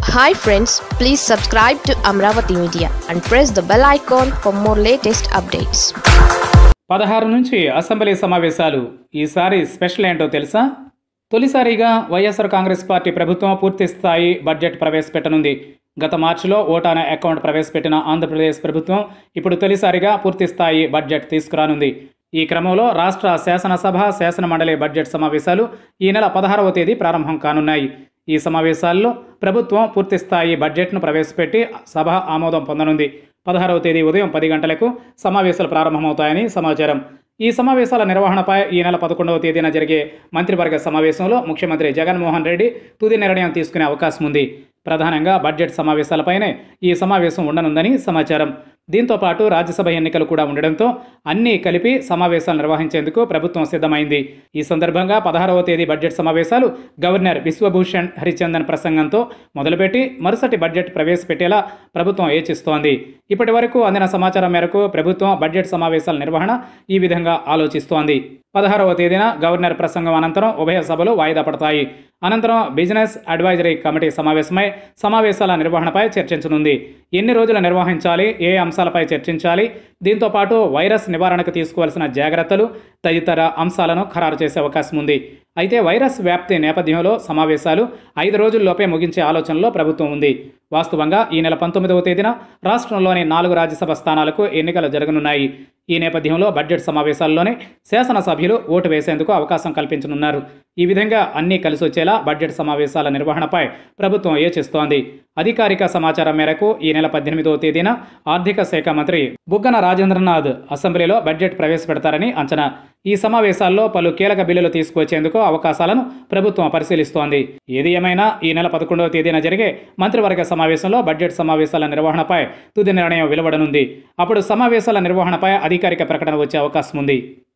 hi friends please subscribe to Amaravati media and press the bell icon for more latest updates పదహారు నుంచి assembly సమావేశాలు ఈసారి special ఏంటో తెలుసా తొలిసారిగా వైఎస్ఆర్ కాంగ్రెస్ పార్టీ ప్రభుత్వం పూర్తి స్థాయి బడ్జెట్ ప్రవేశపెట్టనుంది గత మార్చిలో ఓటానా అకౌంట్ ప్రవేశపెట్టిన ఆంధ్రప్రదేశ్ ప్రభుత్వం ఇప్పుడు తొలిసారిగా పూర్తి స్థాయి బడ్జెట్ తీసుకురానుంది ఈ క్రమంలో రాష్ట్ర శాసనసభ శాసన మండలి బడ్జెట్ సమావేశాలు ఈ నెల పదహారవ తేదీ ప్రారంభం కానున్నాయి ఈ సమావేశాల్లో ప్రభుత్వం పూర్తి స్థాయి బడ్జెట్ను ప్రవేశపెట్టి సభ ఆమోదం పొందనుంది పదహారవ తేదీ ఉదయం పది గంటలకు సమావేశాలు ప్రారంభమవుతాయని సమాచారం ఈ సమావేశాల నిర్వహణపై ఈ నెల పదకొండవ తేదీన జరిగే మంత్రివర్గ సమావేశంలో ముఖ్యమంత్రి జగన్మోహన్ రెడ్డి తుది నిర్ణయం తీసుకునే అవకాశం ఉంది ప్రధానంగా బడ్జెట్ సమావేశాలపైనే ఈ సమావేశం ఉండనుందని సమాచారం దీంతో పాటు రాజ్యసభ ఎన్నికలు కూడా ఉండడంతో అన్నీ కలిపి సమావేశాలు నిర్వహించేందుకు ప్రభుత్వం సిద్ధమైంది ఈ సందర్భంగా పదహారవ తేదీ బడ్జెట్ సమావేశాలు గవర్నర్ విశ్వభూషణ్ హరిచందన్ ప్రసంగంతో మొదలుపెట్టి మరుసటి బడ్జెట్ ప్రవేశపెట్టేలా ప్రభుత్వం యోచిస్తోంది ఇప్పటి వరకు అందిన సమాచారం మేరకు ప్రభుత్వం బడ్జెట్ సమావేశాల నిర్వహణ ఈ విధంగా ఆలోచిస్తోంది పదహారవ తేదీన గవర్నర్ ప్రసంగం అనంతరం ఉభయ సభలు వాయిదా పడతాయి అనంతరం బిజినెస్ అడ్వైజరీ కమిటీ సమావేశమై సమావేశాల నిర్వహణపై చర్చించనుంది ఎన్ని రోజులు నిర్వహించాలి ఏ అంశాలపై చర్చించాలి దీంతో పాటు వైరస్ నివారణకు తీసుకోవాల్సిన జాగ్రత్తలు తదితర అంశాలను ఖరారు చేసే అవకాశం ఉంది అయితే వైరస్ వ్యాప్తి నేపథ్యంలో సమావేశాలు ఐదు రోజుల్లోపే ముగించే ఆలోచనలో ప్రభుత్వం ఉంది వాస్తవంగా ఈ నెల పంతొమ్మిదవ తేదీన రాష్ట్రంలోని నాలుగు రాజ్యసభ స్థానాలకు ఎన్నికలు జరగనున్నాయి ఈ నేపథ్యంలో బడ్జెట్ సమావేశాల్లోనే శాసనసభ్యులు ఓటు వేసేందుకు అవకాశం కల్పించనున్నారు ఈ విధంగా అన్నీ కలిసి వచ్చేలా బడ్జెట్ సమావేశాల నిర్వహణపై ప్రభుత్వం యోచిస్తోంది అధికారిక సమాచారం మేరకు ఈ నెల పద్దెనిమిదవ తేదీన ఆర్థిక శాఖ మంత్రి బుగ్గన రాజేంద్రనాథ్ అసెంబ్లీలో బడ్జెట్ ప్రవేశపెడతారని అంచనా ఈ సమావేశాల్లో పలు కీలక బిల్లులు తీసుకువచ్చేందుకు అవకాశాలను ప్రభుత్వం పరిశీలిస్తోంది ఏది ఏమైనా ఈ నెల పదకొండవ తేదీన జరిగే మంత్రివర్గ సమావేశంలో బడ్జెట్ సమావేశాల నిర్వహణపై తుది నిర్ణయం వెలువడనుంది అప్పుడు సమావేశాల నిర్వహణపై అధికారిక ప్రకటన వచ్చే అవకాశం ఉంది